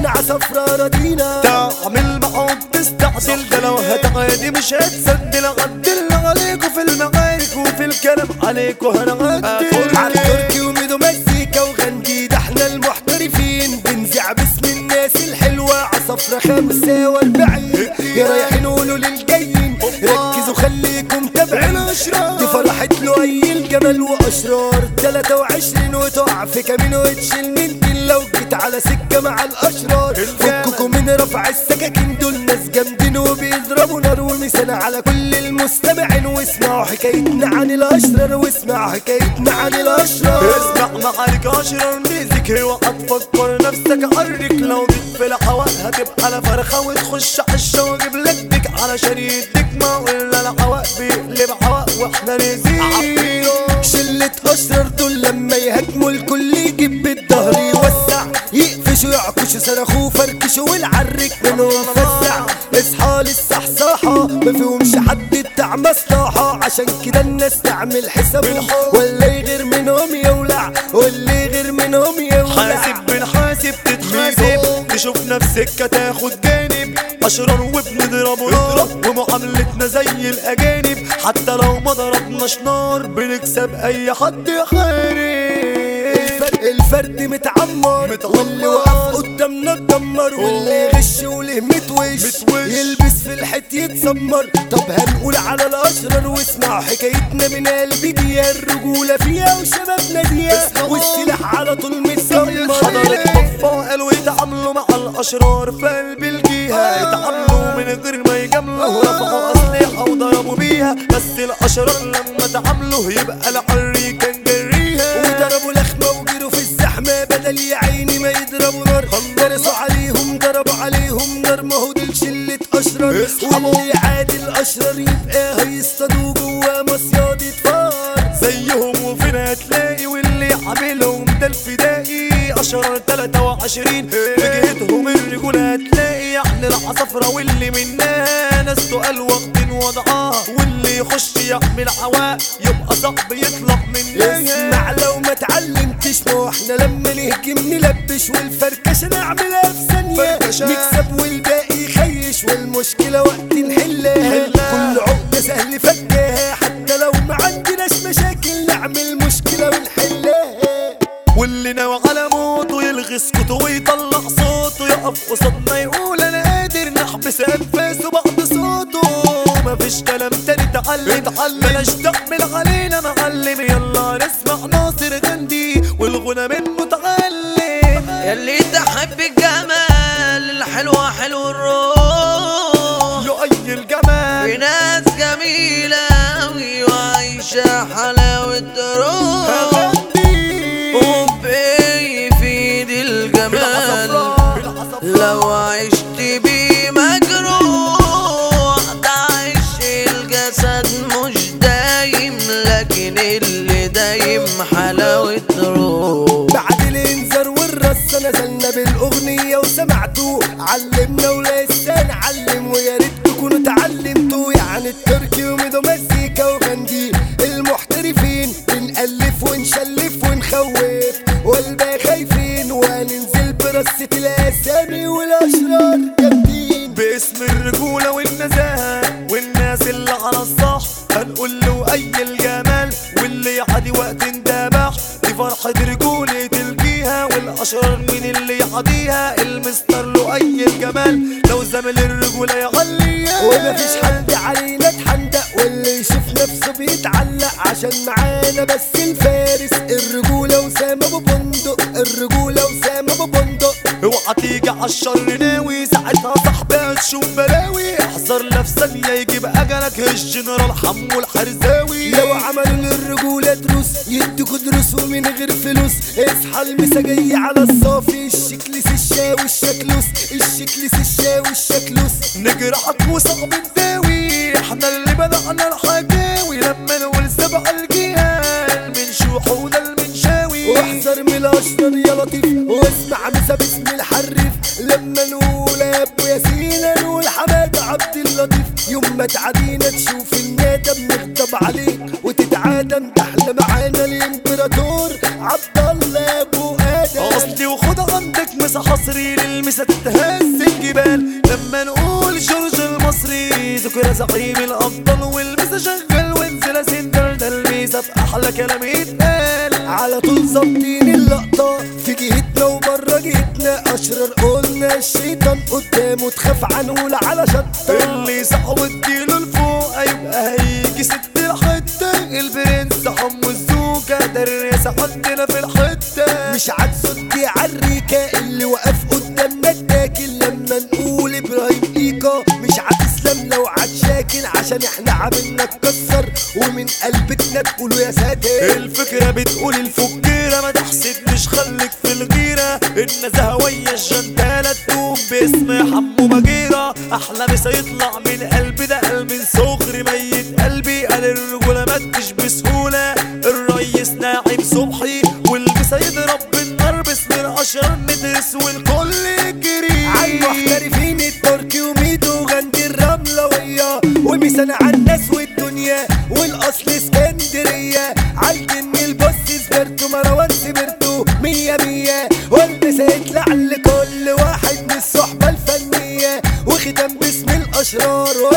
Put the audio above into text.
من عصفرة ردينا تعمل معاك تستعجل ده لو هتعادي مش هتسجل عدل عليكوا في المعارك وفي الكلام عليكوا هنعدل عالتركي وميدو مزيكا وغندي ده احنا المحترفين بنزع باسم الناس الحلوة عصفرة خمسة واربعين يا رايحين قولوا للجايين ركزوا خليكم تابعين دي فرحت له اي الجمل واشرار 23 وتقع في كمين وتشيل من لو جيت على سكة مع الاشرار فككم من رفع السكاكين دول ناس جامدين وبيضربوا نار ومثال على كل المستمعين واسمعوا حكايتنا عن الاشرار واسمعوا حكايتنا عن الاشرار اسمع معارك اشرار ميزك هو هتفكر نفسك عرك لو جيت في الهواء هتبقى على فرخة وتخش عشة واجيب لك ديك علشان يديك ما ولا الهواء بيقلب هواء واحنا نزيد شلة أشرار دول لما يهاجموا الكل يجيب بالظهر يوسع يقفشوا يعكشوا صرخوا فركشوا والعرك منهم فزع اصحى للصحصاحة ما فيهمش حد بتاع مصلحة عشان كده الناس تعمل حسابهم ولا يغير منهم يولع واللي يغير منهم يولع حاسب بنحاسب تتحاسب تشوف نفسك تاخد جانب اشرار وبنضربه نار ومعاملتنا زي الاجانب حتى لو ما ضربناش نار بنكسب اي حد يحارب الفرد, الفرد متعمر متعمر. واللي وقف قدامنا اتدمر واللي يغش وله متوش متوش. يلبس في الحيط يتسمر طب هنقول على الاشرار واسمعوا حكايتنا من قلبي دي الرجوله فيها وشبابنا دي اسمعوا. والسلاح على طول متسمر حضرت مفا قالوا يتعاملوا مع الاشرار في قلب الجهه يتعاملوا من غير ما يجاملوا رفعوا اسلحه وضربوا بيها بس الاشرار لما تعاملوا يبقى العري كان جريها وضربوا لخمة وجروا في الزحمة بدل يا عيني ما يضربوا نار درسوا عليهم ضربوا عليهم نار ما هو دول شلة أشرار اصحابوا. واللي يعادي الأشرار يبقى هيصطادوا جوا مصيادة فار زيهم وفين هتلاقي واللي عاملهم ده الفدائي اشرار 23 في جهتهم الرجولة هتلاقي يعني العصفرة واللي منها ناس تقال واخدين وضعها واللي يخش يعمل عواء يبقى صعب يطلع منها اسمع لو ما اتعلمتش ما هو احنا لما نهجم نلبش والفركشة نعملها في ثانية فركشة. نكسب والباقي يخيش والمشكلة وقت نحلها نحلها. كل عقدة سهل فكها حتى لو ما عندناش مشاكل نعمل مشكلة ونحلها واللي ناوي على موته يلغي سكوته ويطلع صوته يقف قصادنا يقول انا قادر نحبس انفاسه بعد صوته مفيش كلام تاني تعلم اتعلم بلاش تعمل علينا معلم يلا نسمع ناصر غندي والغنى منه تعلم يلي تحب الجمال الحلوة حلو الروح يا اي الجمال في ناس جميلة أوي وعايشة حلاوة روح غندي وبإيه يفيد الجمال لو عشت بيه مجروح ده عيش الجسد مش دايم لكن اللي دايم حلاوة روح بعد الانذار والرصة نزلنا بالاغنية وسمعتوه علمنا ولسه نعلم ويا ريت تكونوا اتعلمتوا يعني التركي وميدو مزيكا وغندي المحترفين بنألف ونشلف ونخوف والباقي خايفين وهننزل برصة الاسامي والاشرار جامدين باسم الرجولة والنزاهة والناس اللي على الصح هنقول له أي الجمال واللي يعدي وقت اندبح دي فرحة رجولة الجيهة والأشرار مين اللي يعديها المستر له أي الجمال لو زميل الرجولة يعليها ومفيش حد علينا اتحندق واللي يشوف نفسه بيتعلق عشان معانا بس الفارس الرجولة وسام ابو بندق الرجولة وسام ابو بندق اوعى تيجي عالشر ناوي ساعتها صاحبها تشوف بلاوي احذر لا في ثانية يجيب أجلك الجنرال حمو الحرزاوي لو عملوا للرجولة دروس يدوكوا دروس ومن غير فلوس اصحى المسا جاي على الصافي الشكلس الشاوي الشكلوس الشكلس الشاوي الشكلوس نجرحك وصعب نداوي احنا اللي بدأنا الحكاوي لما نقول سبع الجهال من شوحونا المنشاوي واحذر من الاشرار يا لطيف واسمع مسا باسم الحريف لما نقول يا ابو ياسين نقول حماده عبد اللطيف يوم ما تعادينا تشوف الندم نغضب عليك وتتعادم تحلى معانا الامبراطور عبد الله ابو ادم اصلي وخد عند عندك مسا حصري للمسا تتهز الجبال لما نقول جورج المصري ذكر زعيم الابطال والمسا شغال وانزل سندر ده الميزه في احلى كلام يتقال على طول ظابطين اللقطة في جهتنا وبره جهتنا أشرار قلنا الشيطان قدامه تخاف عنه على شطة اللي صحو اديله لفوق هيبقى هيجي ست الحته البرنس حمو الزوجه ده الرئاسه حطنا في الحته مش عالصدي عالريكة اللي وقف قدامنا التاكل لما نقول ابراهيم ايكا مش هتسلم لو عتشاكل عشان احنا عاملنا تكسر ومن قلبتنا تقولوا يا ساتر الفكرة بتقول الفكيرة ما تحسدنيش خليك في الغيرة النزهوية الجنتالة تقوم باسم حمو بجيرة أحلى مسا يطلع من قلبي ده قلب من صغري ميت قلبي قال الرجولة ما تجيش بسهولة الريس ناعم صبحي والمسا يضرب بالنار باسم الأشرار ندرس والكل يجري عالمحترفين التركي وميدو وغندي الرملوية ومثال على الناس والدنيا والاصل اسكندرية عالجن البص سبرتو مروان سبرتو مية مية والبس يطلع لكل واحد من الصحبة الفنية وختم باسم الاشرار